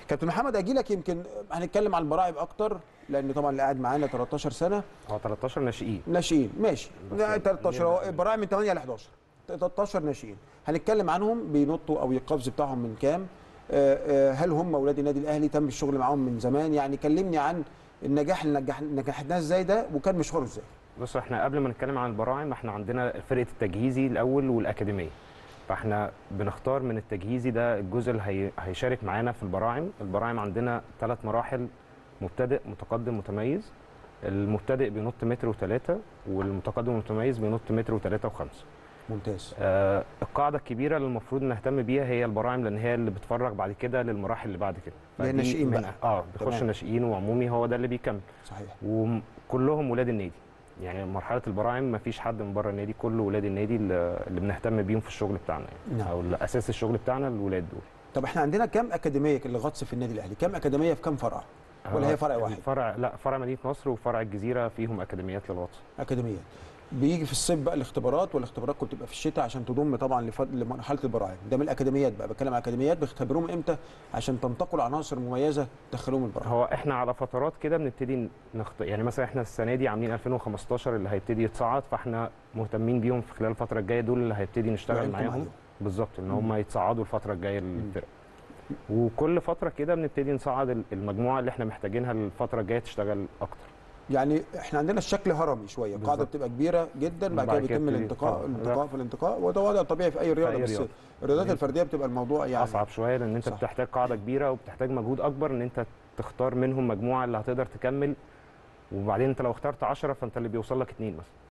كابتن محمد اجي لك يمكن هنتكلم عن البراعم اكتر لان طبعا اللي قاعد معانا 13 سنه هو 13 ناشئين ناشئين ماشي بس لا، 13 هو يعني- براعم من 8 ل 11 13 ناشئين هنتكلم عنهم بينطوا او القفز بتاعهم من كام آه، آه، هل هم اولاد النادي الاهلي تم الشغل معاهم من زمان يعني كلمني عن النجاح اللي نجح نجحناه ازاي ده وكان مشواره ازاي بص احنا قبل ما نتكلم عن البراعم احنا عندنا فرقه التجهيزي الاول والاكاديميه فاحنا بنختار من التجهيزي ده الجزء اللي هي... هيشارك معانا في البراعم البراعم عندنا ثلاث مراحل مبتدئ متقدم متميز المبتدئ بينط متر وثلاثة والمتقدم والمتميز بينط متر وثلاثة وخمسة ممتاز آه القاعدة الكبيرة اللي المفروض نهتم بيها هي البراعم لأن هي اللي بتفرغ بعد كده للمراحل اللي بعد كده اللي هي فدي الناشئين من- بقى. اه بيخش تمام. ناشئين وعمومي هو ده اللي بيكمل صحيح وكلهم ولاد النادي يعني مرحله البراعم ما فيش حد من بره النادي كله ولاد النادي اللي اللي بنهتم بيهم في الشغل بتاعنا يعني نعم. او اساس الشغل بتاعنا الولاد دول طب احنا عندنا كام اكاديميه للغطس في النادي الاهلي كام اكاديميه في كام فرع ولا هي فرع واحد فرع لا فرع مدينه نصر وفرع الجزيره فيهم اكاديميات للغطس اكاديميات بيجي في الصيف بقى الاختبارات والاختبارات كنت بتبقى في الشتاء عشان تضم طبعا لفض... لمرحله البراعم ده من الاكاديميات بقى بتكلم عن اكاديميات بيختبروهم امتى عشان تنتقلوا عناصر مميزه تدخلوهم البراعم هو احنا على فترات كده بنبتدي نخط... يعني مثلا احنا السنه دي عاملين 2015 اللي هيبتدي يتصعد فاحنا مهتمين بيهم في خلال الفتره الجايه دول اللي هيبتدي نشتغل وعينكم معاهم عليهم. بالظبط ان هم يتصعدوا الفتره الجايه للفرق وكل فتره كده بنبتدي نصعد المجموعه اللي احنا محتاجينها الفتره الجايه تشتغل اكتر يعني احنا عندنا الشكل هرمي شويه القاعده بالظبط. بتبقى كبيره جدا بعد كده وبعد كده بيتم تبتدي- الانتقاء آه. الانتقاء في الانتقاء وده وضع طبيعي في اي رياضه أي بس رياضة. الرياضات الفرديه بتبقى الموضوع يعني اصعب شويه لان انت صح. بتحتاج قاعده كبيره وبتحتاج مجهود اكبر ان انت تختار منهم مجموعه اللي هتقدر تكمل وبعدين انت لو اخترت 10 فانت اللي بيوصل لك اثنين مثلا